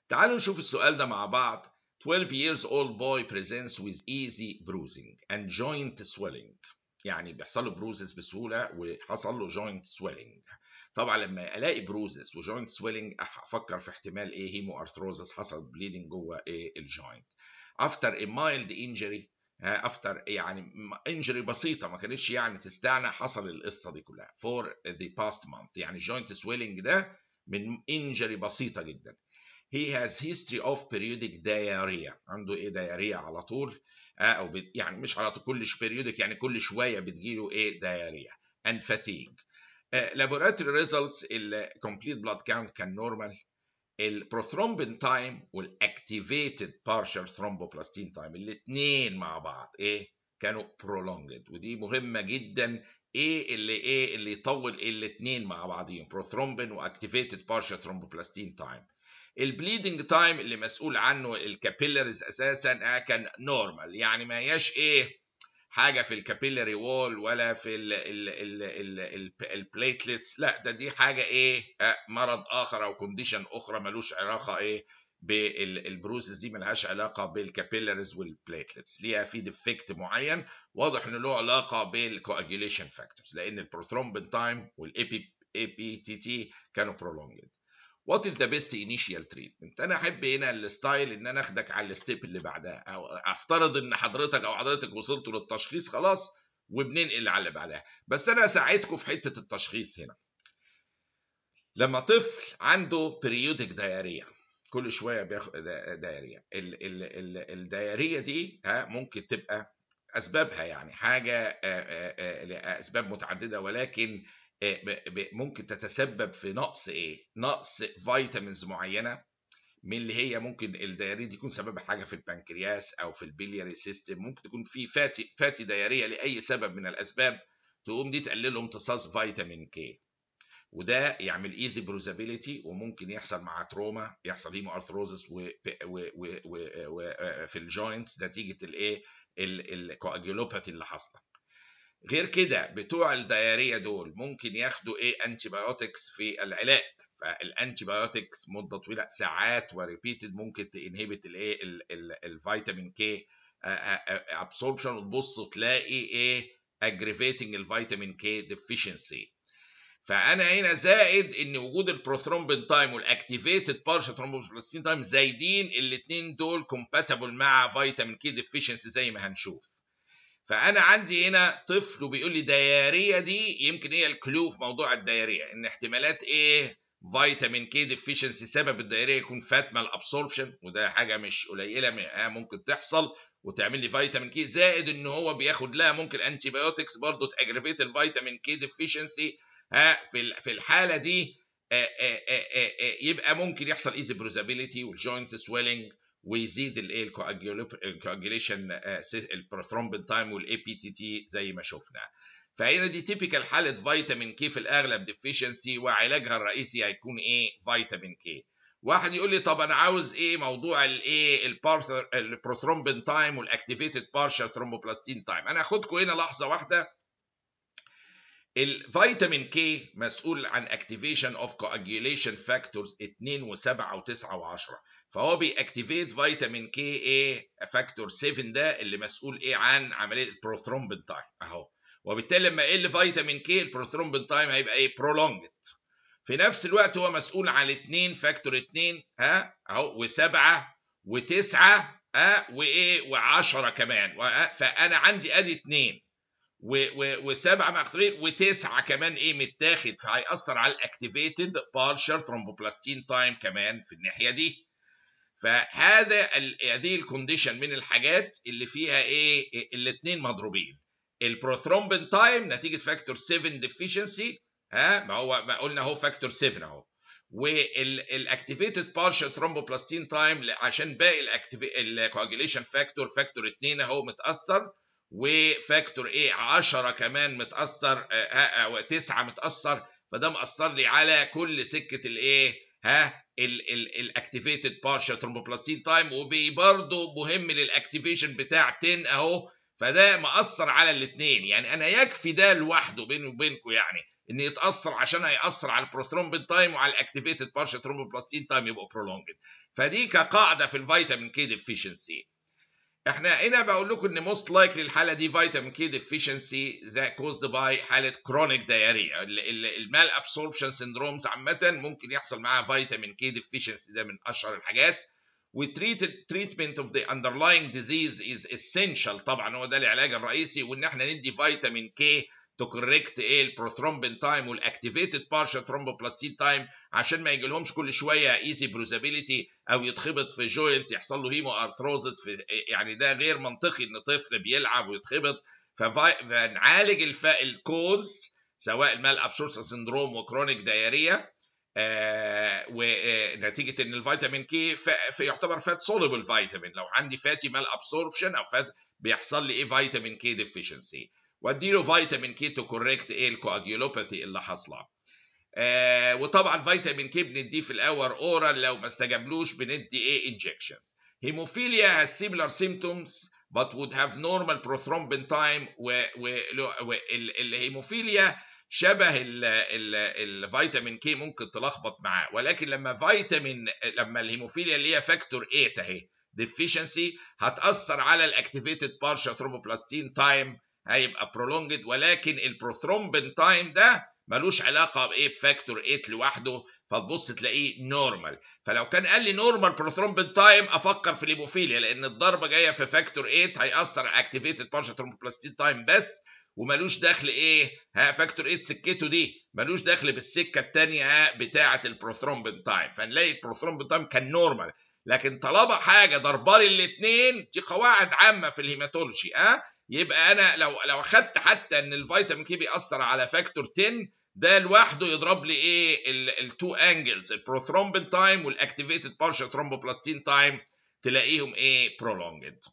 تعالوا نشوف السؤال ده مع بعض 12 years old boy presents with easy bruising and joint swelling يعني بيحصل له بروزس بسهوله وحصل له joint swelling طبعا لما الاقي بروزس وجوينت سويلنج افكر في احتمال ايه هيمو ارثروزس حصل بليدنج جوه ايه الجوينت افتر a mild injury افتر يعني انجري بسيطه ما كانتش يعني تستعنى حصل القصه دي كلها فور ذا باست مانث يعني جوينت سويلنج ده من انجري بسيطه جدا he has history of periodic diarrhea عنده ايه diarrhea على طول او بت يعني مش على طول كل periodic يعني كل شويه بتجيله ايه diarrhea and fatigue laboratory results ال complete blood count كان normal البروثرومبين تايم والاكتيفيتد partial thromboplastin تايم الاثنين مع بعض ايه كانوا prolonged ودي مهمه جدا ايه اللي ايه اللي يطول الاثنين مع بعضهم بروثرومبين واكتيفيتد partial thromboplastin تايم البليدنج تايم اللي مسؤول عنه الكابيلاريز اساسا كان نورمال يعني ما هياش ايه حاجه في الكابيلاري وول ولا في البليتلتس لا ده دي حاجه ايه مرض اخر او كونديشن اخرى ملوش علاقه ايه بالبروزز دي ملهاش علاقه بالكابيلاريز والبليتلتس ليها في ديفكت معين واضح انه له علاقه بالكواجيوليشن فاكتورز لان البروثرومبين تايم والاي بي تي تي كانوا prolonged وات از ذا بيست انيشال تريتمنت انا احب هنا الستايل ان انا اخدك على الستيب اللي بعدها او افترض ان حضرتك او حضرتك وصلتوا للتشخيص خلاص وبننقل على اللي بعدها بس انا اساعدكم في حته التشخيص هنا لما طفل عنده بريودك دايريا كل شويه بياخد دايريا الدايريا دي ها ممكن تبقى اسبابها يعني حاجه لاسباب متعدده ولكن ممكن تتسبب في نقص ايه؟ نقص فيتامينز معينه من اللي هي ممكن الدياريه دي يكون سببها حاجه في البنكرياس او في البلياري سيستم ممكن تكون في فاتي فاتي دياريه لاي سبب من الاسباب تقوم دي تقلل له امتصاص فيتامين كي وده يعمل ايزي بروزابيليتي وممكن يحصل مع تروما يحصل هيمو ارثروزس في الجوينتس نتيجه الايه الكواجيولوباثي اللي حاصله غير كده بتوع الدياريه دول ممكن ياخدوا ايه انتي بايوتكس في العلاج فالانتي بايوتكس مده طويله ساعات وريبيتد ممكن تنهبت الايه الفيتامين كي ابسوربشن وتبص تلاقي ايه اجريفيتنج الفيتامين كي ديفيشنسي فانا هنا زائد ان وجود البروثرومبين تايم والاكتيفيتد بارشال ثرومبوبلاستين تايم زايدين الاثنين دول كومباتبل مع فيتامين كي ديفيشنسي زي ما هنشوف فانا عندي هنا طفل وبيقول لي دياريه دي يمكن هي الكلو في موضوع الدياريه ان احتمالات ايه فيتامين كي ديفيشنسي سبب الدياريه يكون فات مال ابسوربشن وده حاجه مش قليله ممكن تحصل وتعمل لي فيتامين كي زائد ان هو بياخد لها ممكن انتي بايوتكس برضه تاجريفيت الفيتامين كي ديفيشنسي ها في في الحاله دي آآ آآ يبقى ممكن يحصل ايزي بروزابيليتي والجوينت سويلنج ويزيد الايه الكواجيوليشن البروثرومبين تايم والاي بي تي تي زي ما شفنا فهنا دي تيبيكال حاله فيتامين كي في الاغلب ديفيشنسي وعلاجها الرئيسي هيكون ايه فيتامين كي واحد يقول لي طب انا عاوز ايه موضوع الايه البروثرومبين تايم والاكتيفيتد بارشال ثرومبوبلاستين تايم انا هاخدكم هنا لحظه واحده الفيتامين كي مسؤول عن اكتيفيشن اوف كواجيوليشن فاكتورز 2 و7 و9 و10 فهو بيأكتيفيت فيتامين كي ايه فاكتور 7 ده اللي مسؤول ايه عن عمليه البروثرومبين تايم اهو وبالتالي لما يقل فيتامين كي البروثرومبين تايم هيبقى ايه برولونجد في نفس الوقت هو مسؤول عن الاثنين فاكتور 2 ها اهو و7 و9 ها وايه و10 كمان فانا عندي ادي اثنين وسبعه مقتولين وتسعه كمان ايه متاخد فهيأثر على الاكتيفيتد بارشال ثرومبوبلاستين تايم كمان في الناحيه دي فهذا هذه الكونديشن من الحاجات اللي فيها ايه الاثنين مضروبين البروثرومبين تايم نتيجه فاكتور 7 ديفيشنسي ها ما هو ما قلنا اهو فاكتور 7 اهو والاكتيفيتد بارشال ثرومبوبلاستين تايم عشان باقي الكواجيليشن فاكتور فاكتور 2 اهو متاثر وفاكتور ايه 10 كمان متاثر او 9 متاثر فده مأثر لي على كل سكه الايه ها الاكتيفيتد بارشال ثرومبوبلاستين تايم وبرضه مهم للاكتيفيشن بتاع 10 اهو فده مأثر على الاثنين يعني انا يكفي ده لوحده بيني وبينكم يعني ان يتاثر عشان هياثر على البروثرومبين تايم وعلى الاكتيفيتد بارشا ثرومبوبلاستين تايم يبقوا برولونجد فدي كقاعده في الفيتامين كي ديفيشنسي احنا هنا بقول لكم ان موست لايكلي الحاله دي فيتامين كي ديفيشنسي ذا كوزد باي حاله كرونيك دايريا المال ابسوربشن سيندرومز عامه ممكن يحصل معاها فيتامين كي ديفيشنسي ده من اشهر الحاجات والتريتمنت اوف ذا underlying disease is essential طبعا هو ده العلاج الرئيسي وان احنا ندي فيتامين كي تو كوريكت ايه البروثرومبين تايم والاكتيفيتد بارشال ثرومبوبلاستين تايم عشان ما يجيلهمش كل شويه ايزي بروزابيليتي او يتخبط في جوينت يحصل له هيمو ارثروزس في يعني ده غير منطقي ان طفل بيلعب ويتخبط فنعالج الف... الكوز سواء المال ابسورس سندروم وكرونيك دايريا آه ونتيجه ان الفيتامين كي يعتبر فات سوليبل فيتامين لو عندي فاتي مال ابسوربشن او فات بيحصل لي ايه فيتامين كي ديفيشنسي واديله فيتامين كي تو كوريكت ايه الكواجيولوباثي اللي حاصله آه وطبعا فيتامين كي بنديه في الاور اورال لو ما استجابلوش بندي ايه انجكشنز هيموفيليا has similar symptoms but would have normal prothrombin time والهيموفيليا شبه الفيتامين كي ممكن تلخبط معاه ولكن لما فيتامين لما الهيموفيليا اللي هي فاكتور 8 اهي ديفيشنسي هتاثر على الاكتيفيتد بارشا ثرومبوبلاستين تايم هيبقى prolonged ولكن البروثرومبين تايم ده ملوش علاقه بايه بفاكتور 8 لوحده فتبص تلاقيه نورمال فلو كان قال لي نورمال بروثرومبين تايم افكر في الهيموفيليا لان الضربه جايه في فاكتور 8 هياثر على اكتيفيتد بارشا ثرومبوبلاستين تايم بس وملوش دخل ايه ها فاكتور 8 سكته دي ملوش دخل بالسكه الثانيه بتاعه البروثرومبين تايم فنلاقي البروثرومبين تايم كان نورمال لكن طالما حاجه ضربالي الاثنين دي قواعد عامه في الهيماتولوجي ها أه؟ يبقى انا لو لو اخدت حتى ان الفيتامين كي بيأثر على فاكتور 10 ده لوحده يضرب لي ايه التو انجلز البروثرومبين تايم والاكتيفيتد بارشال ثرومبوبلاستين تايم تلاقيهم ايه prolonged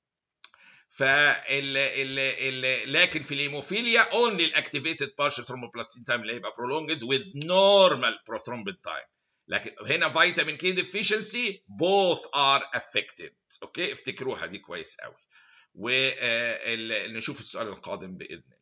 فال ال ال لكن في الهيموفيليا اونلي الاكتيفيتد بارشال ثرومبوبلاستين تايم اللي هيبقى prolonged with normal prothrombin time لكن هنا فيتامين كي ديفيشنسي both are affected اوكي افتكروها دي كويس قوي ونشوف السؤال القادم باذن الله